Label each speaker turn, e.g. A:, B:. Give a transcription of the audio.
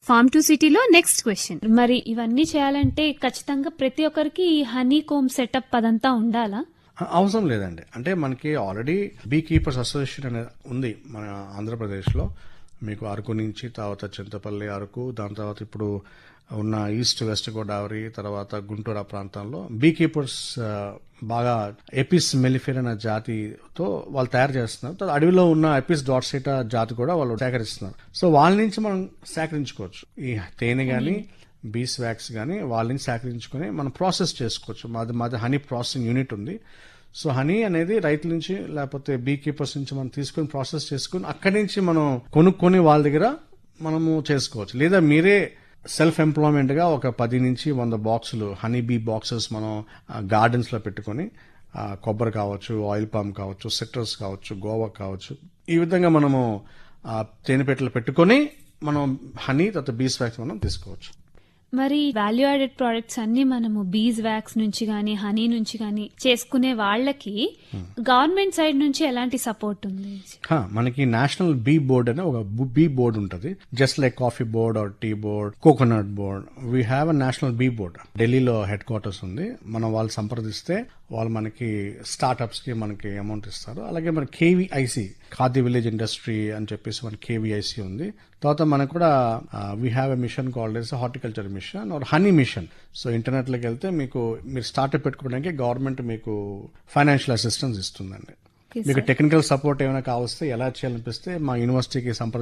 A: form to సిటీలో next question మరి ఇవన్నీ చేయాలంటే ఖచ్చితంగా ప్రతి ఒక్కరికి ఈ హనీ కోమ్ సెటప్ అదంతా ఉండాలా
B: అ- అవసరం లేదండి అంటే మనకి ఆల్రెడీ బీ కీపర్స్ అసోసియేషన్ అనేది ఉంది మన ఆంధ్రప్రదేశ్లో మీకు అరకు నుంచి తర్వాత చింతపల్లి అరకు దాని తర్వాత ఇప్పుడు ఉన్న ఈస్ట్ వెస్ట్ గోదావరి తర్వాత గుంటూరు ఆ ప్రాంతంలో బీ కీపర్స్ ఆ, బాగా ఎపిస్ మెలిఫేర్ అనే జాతితో వాళ్ళు తయారు చేస్తున్నారు తర్వాత అడవిలో ఉన్న ఎపిస్ డాట్సైటా జాతి కూడా వాళ్ళు సేకరిస్తున్నారు సో వాళ్ళ నుంచి మనం సేకరించుకోవచ్చు ఈ తేనె గాని బీస్ వ్యాక్స్ కానీ వాళ్ళ నుంచి సేకరించుకొని మనం ప్రాసెస్ చేసుకోవచ్చు మాది మాది హనీ ప్రాసెసింగ్ యూనిట్ ఉంది సో హనీ అనేది రైతుల నుంచి లేకపోతే బీ కీపర్స్ నుంచి మనం తీసుకొని ప్రాసెస్ చేసుకొని అక్కడి నుంచి మనం కొనుక్కొని వాళ్ళ దగ్గర మనము చేసుకోవచ్చు లేదా మీరే సెల్ఫ్ ఎంప్లాయ్మెంట్ గా ఒక పది నుంచి వంద బాక్సులు హనీ బీ బాక్సెస్ మనం గార్డెన్స్ లో పెట్టుకొని ఆ, కొబ్బరి కావచ్చు ఆయిల్ పామ్ కావచ్చు సిట్రస్ కావచ్చు గోవా కావచ్చు ఈ విధంగా మనము ఆ, తేనెపెట్టెలు పెట్టుకొని మనం హనీ తర్వాత బీస్ వ్యాక్స్ మనం తీసుకోవచ్చు
A: మరి వాల్యూ యాడెడ్ ప్రొడక్ట్స్ అన్ని మనము బీజ్ వ్యాక్స్ నుంచి గానీ హనీ నుంచి గానీ చేసుకునే వాళ్ళకి గవర్నమెంట్ సైడ్ నుంచి ఎలాంటి సపోర్ట్ ఉంది
B: హా, మనకి నేషనల్ బీ బోర్డ్ అనే ఒక బీ బోర్డ్ ఉంటుంది just like coffee board or tea board coconut board we have a national bee board ఢిల్లీలో హెడ్ క్వార్టర్స్ ఉంది మనం వాళ్ళు సంప్రదిస్తే వాళ్ళు మనకి స్టార్ట్అప్స్ కి మనకి అమౌంట్ ఇస్తారు అలాగే మన కేవీఐసి ఖాదీ విలేజ్ ఇండస్ట్రీ అని చెప్పేసి మన కేవీఐసి ఉంది తర్వాత మనకు కూడా we have a mission called as horticulture mission or honey mission so internet లోకి వెళ్తే మీకు మీరు స్టార్ట్అప్ పెట్టుకోవడానికి గవర్నమెంట్ మీకు ఫైనాన్షియల్ అసిస్టెన్స్ ఇస్తుందండి
A: Okay,
B: మీకు టెక్నికల్ సపోర్ట్ ఏమైనా కావస్తే ఎలా చేయాలనిపిస్తే మా యూనివర్సిటీకి సంప్రదించి